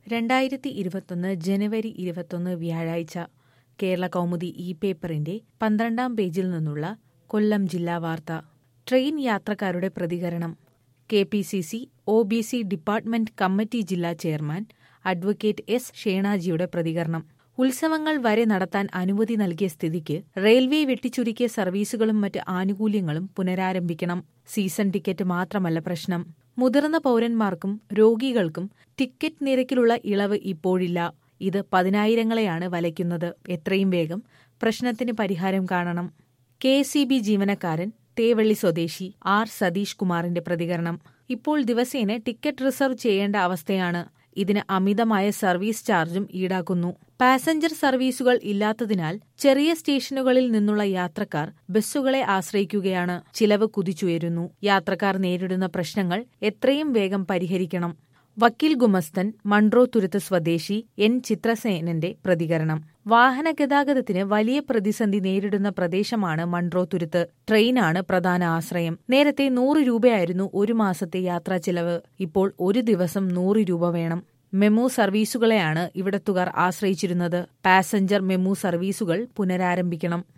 രണ്ടായിരത്തി ഇരുപത്തൊന്ന് ജനുവരി ഇരുപത്തൊന്ന് വ്യാഴാഴ്ച കേരള കൗമുദി ഇ പേപ്പറിന്റെ പന്ത്രണ്ടാം പേജിൽ നിന്നുള്ള കൊല്ലം ജില്ലാ വാർത്ത ട്രെയിൻ യാത്രക്കാരുടെ പ്രതികരണം K P C C O B C department committee ജില്ലാ ചെയർമാൻ അഡ്വക്കേറ്റ് എസ് ഷേണാജിയുടെ പ്രതികരണം ഉത്സവങ്ങൾ വരെ നടത്താൻ അനുമതി നൽകിയ സ്ഥിതിക്ക് റെയിൽവേ വെട്ടിച്ചുരുക്കിയ സർവീസുകളും മറ്റ് ആനുകൂല്യങ്ങളും പുനരാരംഭിക്കണം സീസൺ ടിക്കറ്റ് മാത്രമല്ല പ്രശ്നം മുതിർന്ന പൗരന്മാർക്കും രോഗികൾക്കും ടിക്കറ്റ് നിരക്കിലുള്ള ഇളവ് ഇപ്പോഴില്ല ഇത് പതിനായിരങ്ങളെയാണ് വലയ്ക്കുന്നത് എത്രയും വേഗം പ്രശ്നത്തിന് പരിഹാരം കാണണം കെ സി ബി ജീവനക്കാരൻ തേവള്ളി സ്വദേശി ആർ സതീഷ് കുമാറിന്റെ പ്രതികരണം ഇപ്പോൾ ദിവസേന ടിക്കറ്റ് റിസർവ് ചെയ്യേണ്ട അവസ്ഥയാണ് ഇതിന് അമിതമായ സർവീസ് ചാർജും ഈടാക്കുന്നു പാസഞ്ചർ സർവീസുകൾ ഇല്ലാത്തതിനാൽ ചെറിയ സ്റ്റേഷനുകളിൽ നിന്നുള്ള യാത്രക്കാർ ബസ്സുകളെ ആശ്രയിക്കുകയാണ് ചിലവ് കുതിച്ചുയരുന്നു യാത്രക്കാർ നേരിടുന്ന പ്രശ്നങ്ങൾ എത്രയും വേഗം പരിഹരിക്കണം വക്കീൽ ഗുമസ്തൻ മൺട്രോ തുരുത്ത് സ്വദേശി എൻ ചിത്രസേനന്റെ പ്രതികരണം വാഹന ഗതാഗതത്തിന് വലിയ പ്രതിസന്ധി നേരിടുന്ന പ്രദേശമാണ് മൺട്രോ തുരുത്ത് ട്രെയിനാണ് പ്രധാന ആശ്രയം നേരത്തെ നൂറ് രൂപയായിരുന്നു ഒരു മാസത്തെ യാത്രാ ചിലവ് ഇപ്പോൾ ഒരു ദിവസം നൂറ് രൂപ വേണം മെമു സർവീസുകളെയാണ് ഇവിടത്തുകാർ ആശ്രയിച്ചിരുന്നത് പാസഞ്ചർ മെമു സർവീസുകൾ പുനരാരംഭിക്കണം